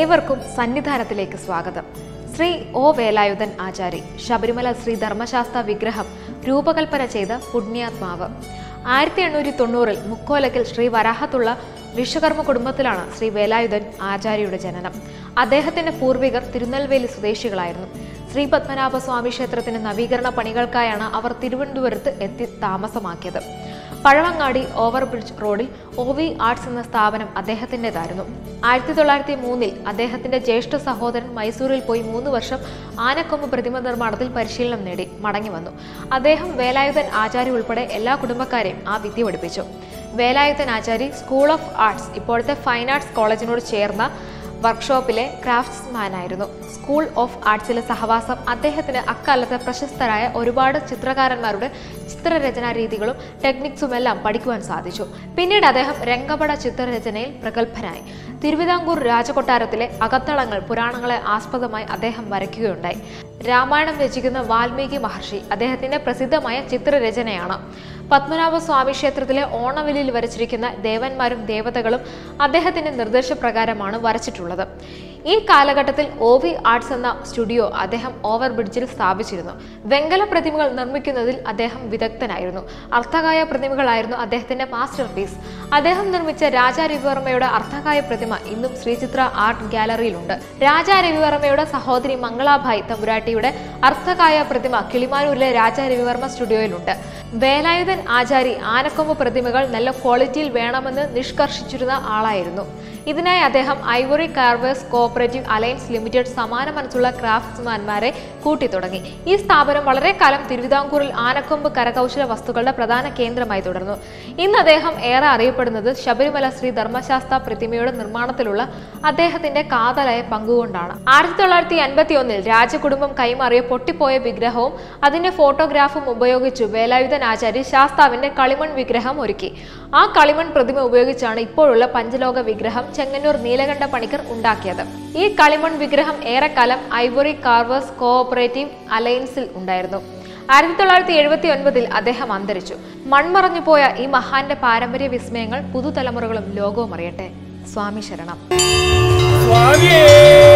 ഏവർക്കും സന്നിധാനത്തിലേക്ക് സ്വാഗതം ശ്രീ ഒ വേലായുധൻ ആചാരി ശബരിമല ശ്രീ ധർമ്മശാസ്ത്ര വിഗ്രഹം രൂപകൽപ്പന ചെയ്ത പുണ്യാത്മാവ് ആയിരത്തി എണ്ണൂറ്റി തൊണ്ണൂറിൽ മുക്കോലക്കിൽ ശ്രീ വരാഹത്തുള്ള വിശ്വകർമ്മ കുടുംബത്തിലാണ് ശ്രീ വേലായുധൻ ആചാര്യയുടെ ജനനം അദ്ദേഹത്തിന്റെ പൂർവികർ തിരുനെൽവേലി സ്വദേശികളായിരുന്നു ശ്രീ പത്മനാഭ സ്വാമി ക്ഷേത്രത്തിന് നവീകരണ പണികൾക്കായാണ് അവർ തിരുവനന്തപുരത്ത് എത്തി താമസമാക്കിയത് പഴവങ്ങാടി ഓവർബ്രിഡ്ജ് റോഡിൽ ഒ വി ആർട്സ് എന്ന സ്ഥാപനം അദ്ദേഹത്തിൻ്റെതായിരുന്നു ആയിരത്തി തൊള്ളായിരത്തി മൂന്നിൽ അദ്ദേഹത്തിന്റെ ജ്യേഷ്ഠ സഹോദരൻ മൈസൂരിൽ പോയി മൂന്ന് വർഷം ആനക്കൊമ്പ് പ്രതിമ നിർമ്മാണത്തിൽ പരിശീലനം നേടി മടങ്ങി വന്നു അദ്ദേഹം വേലായുധൻ ആചാര്യ ഉൾപ്പെടെ എല്ലാ കുടുംബക്കാരെയും ആ വിദ്യ പഠിപ്പിച്ചു Velayudhan Achari school of arts ഇപ്പോഴത്തെ ഫൈൻ ആർട്സ് കോളേജിനോട് ചേർന്ന വർക്ക്ഷോപ്പിലെ ക്രാഫ്റ്റ്സ്മാനായിരുന്നു സ്കൂൾ ഓഫ് ആർട്സിലെ സഹവാസം അദ്ദേഹത്തിന് അക്കാലത്ത് പ്രശസ്തരായ ഒരുപാട് ചിത്രകാരന്മാരുടെ ചിത്രരചനാ രീതികളും ടെക്നിക്സും എല്ലാം പഠിക്കുവാൻ സാധിച്ചു പിന്നീട് അദ്ദേഹം രംഗപട ചിത്രരചനയിൽ പ്രഗത്ഭനായി തിരുവിതാംകൂർ രാജകൊട്ടാരത്തിലെ അകത്തളങ്ങൾ പുരാണങ്ങളെ ആസ്പദമായി അദ്ദേഹം വരയ്ക്കുകയുണ്ടായി രാമായണം രചിക്കുന്ന വാൽമീകി മഹർഷി അദ്ദേഹത്തിന്റെ പ്രസിദ്ധമായ ചിത്രരചനയാണ് പത്മനാഭ സ്വാമി ക്ഷേത്രത്തിലെ ഓണവിലിൽ വരച്ചിരിക്കുന്ന ദേവന്മാരും ദേവതകളും അദ്ദേഹത്തിന്റെ നിർദ്ദേശപ്രകാരമാണ് വരച്ചിട്ടുള്ളത് ഈ കാലഘട്ടത്തിൽ ഒ വി ആർട്സ് എന്ന സ്റ്റുഡിയോ അദ്ദേഹം ഓവർ ബ്രിഡ്ജിൽ സ്ഥാപിച്ചിരുന്നു വെങ്കല പ്രതിമകൾ നിർമ്മിക്കുന്നതിൽ അദ്ദേഹം വിദഗ്ധനായിരുന്നു അർത്ഥകായ പ്രതിമകളായിരുന്നു അദ്ദേഹത്തിന്റെ മാസ്റ്റർ പീസ് അദ്ദേഹം നിർമ്മിച്ച രാജാ രവിവർമ്മയുടെ അർത്ഥകായ പ്രതിമ ഇന്നും ശ്രീചിത്ര ആർട്ട് ഗാലറിയിലുണ്ട് രാജാ രവിവർമ്മയുടെ സഹോദരി മംഗളാഭായ് തമ്പുരാട്ടിയുടെ അർത്ഥകായ പ്രതിമ കിളിമാനൂരിലെ രാജാ രവിവർമ്മ സ്റ്റുഡിയോയിലുണ്ട് വേലായുധൻ ആചാരി ആനക്കൊമ്പ് പ്രതിമകൾ നല്ല ക്വാളിറ്റിയിൽ വേണമെന്ന് നിഷ്കർഷിച്ചിരുന്ന ആളായിരുന്നു ഇതിനായി അദ്ദേഹം ivory carvers cooperative alliance limited സമാന മനസ്സുള്ള ക്രാഫ്റ്റ്സ്മാൻമാരെ കൂട്ടിത്തുടങ്ങി ഈ സ്ഥാപനം വളരെ കാലം തിരുവിതാംകൂറിൽ ആനക്കൊമ്പ് കരകൗശല വസ്തുക്കളുടെ പ്രധാന കേന്ദ്രമായി തുടർന്നു ഇന്ന് അദ്ദേഹം ഏറെ അറിയപ്പെടുന്നത് ശബരിമല ശ്രീ ധർമ്മശാസ്ത്ര പ്രതിമയുടെ നിർമ്മാണത്തിലുള്ള അദ്ദേഹത്തിന്റെ കാതലായ പങ്കുകൊണ്ടാണ് ആയിരത്തി തൊള്ളായിരത്തി അൻപത്തി ഒന്നിൽ രാജകുടുംബം കൈമാറിയ പൊട്ടിപ്പോയ വിഗ്രഹവും അതിന്റെ ഫോട്ടോഗ്രാഫും ഉപയോഗിച്ചു വേലായുധൻ ആചാര്യ ശാസ്താവിന്റെ കളിമൺ വിഗ്രഹം ഒരുക്കി ആ കളിമൺ പ്രതിമ ഉപയോഗിച്ചാണ് ഇപ്പോഴുള്ള പഞ്ചലോക വിഗ്രഹം ചെങ്ങന്നൂർ നീലകണ്ഠ പണിക്കർ ഉണ്ടാക്കിയത് ഈ കളിമൺ വിഗ്രഹം ഏറെക്കാലം ഐവറി കാർവേഴ്സ് കോഓപ്പറേറ്റീവ് അലയൻസിൽ ഉണ്ടായിരുന്നു ആയിരത്തി തൊള്ളായിരത്തി എഴുപത്തി ഒൻപതിൽ അദ്ദേഹം അന്തരിച്ചു മൺമറഞ്ഞു പോയ ഈ മഹാന്റെ പാരമ്പര്യ വിസ്മയങ്ങൾ പുതുതലമുറകളും ലോകവും അറിയട്ടെ സ്വാമി ശരണം സ്വാമിയേ